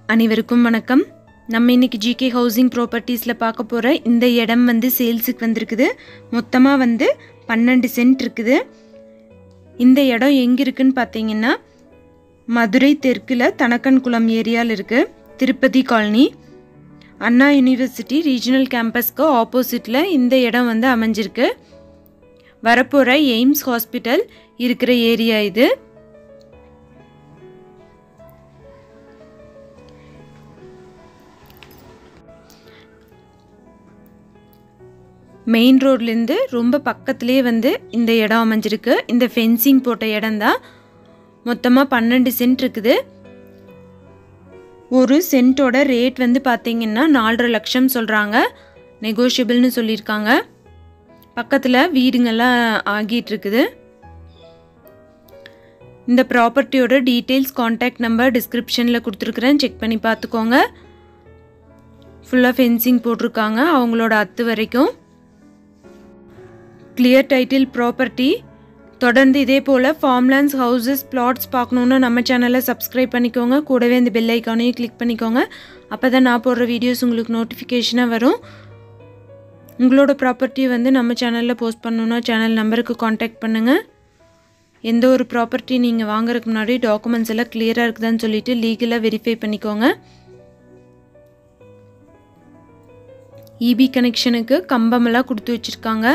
அனைவருக்கும் வணக்கம் நம்ம இன்னைக்கு ஜிகே ஹவுசிங் ப்ராப்பர்ட்டிஸில் பார்க்க போகிற இந்த இடம் வந்து சேல்ஸுக்கு வந்திருக்குது மொத்தமாக வந்து பன்னெண்டு சென்ட் இருக்குது இந்த இடம் எங்கே இருக்குன்னு பார்த்தீங்கன்னா மதுரை தெற்கில் தனக்கன்குளம் ஏரியாவில் இருக்குது Tirupati colony Anna university regional கேம்பஸ்க்கு ஆப்போசிட்டில் இந்த இடம் வந்து அமைஞ்சிருக்கு வரப்போகிற எய்ம்ஸ் ஹாஸ்பிட்டல் இருக்கிற ஏரியா இது மெயின் ரோட்லேருந்து ரொம்ப பக்கத்துலேயே வந்து இந்த இடம் அமைஞ்சிருக்கு இந்த ஃபென்சிங் போட்ட இடம் தான் மொத்தமாக பன்னெண்டு சென்ட் இருக்குது ஒரு சென்ட்டோட ரேட் வந்து பார்த்தீங்கன்னா நாலரை லட்சம் சொல்கிறாங்க நெகோஷியபிள்னு சொல்லியிருக்காங்க பக்கத்தில் வீடுங்கெல்லாம் ஆகிட்டு இருக்குது இந்த ப்ராப்பர்ட்டியோட டீட்டெயில்ஸ் காண்டாக்ட் நம்பர் டிஸ்கிரிப்ஷனில் கொடுத்துருக்குறேன் செக் பண்ணி பார்த்துக்கோங்க ஃபுல்லாக ஃபென்சிங் போட்டிருக்காங்க அவங்களோட அத்து வரைக்கும் கிளியர் டைட்டில் ப்ராப்பர்ட்டி தொடர்ந்து இதே போல் ஃபார்ம்லேண்ட்ஸ் ஹவுசஸ் பிளாட்ஸ் பார்க்கணுன்னு நம்ம சேனலை சப்ஸ்கிரைப் பண்ணிக்கோங்க கூடவே இந்த பெல் ஐக்கானையும் கிளிக் பண்ணிக்கோங்க அப்போ தான் நான் போடுற வீடியோஸ் உங்களுக்கு நோட்டிஃபிகேஷனாக வரும் உங்களோட ப்ராப்பர்ட்டி வந்து நம்ம சேனலில் போஸ்ட் பண்ணணுன்னா சேனல் நம்பருக்கு காண்டாக்ட் பண்ணுங்கள் எந்த ஒரு ப்ராப்பர்ட்டி நீங்கள் வாங்குறதுக்கு முன்னாடி டாக்குமெண்ட்ஸ் எல்லாம் கிளியராக இருக்குதான்னு சொல்லிட்டு லீகலாக வெரிஃபை பண்ணிக்கோங்க இபி கனெக்ஷனுக்கு கம்பமெல்லாம் கொடுத்து வச்சுருக்காங்க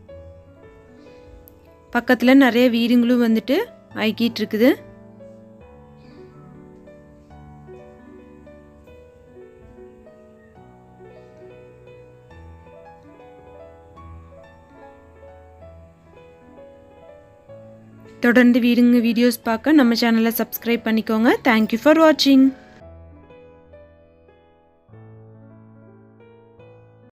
பக்கத்தில் நிறைய வீடுங்களும் வந்துட்டு ஆகிட்டு இருக்குது தொடர்ந்து வீடுங்க வீடியோஸ் பார்க்க நம்ம சேனலை சப்ஸ்கிரைப் பண்ணிக்கோங்க தேங்க்யூ ஃபார் வாட்சிங்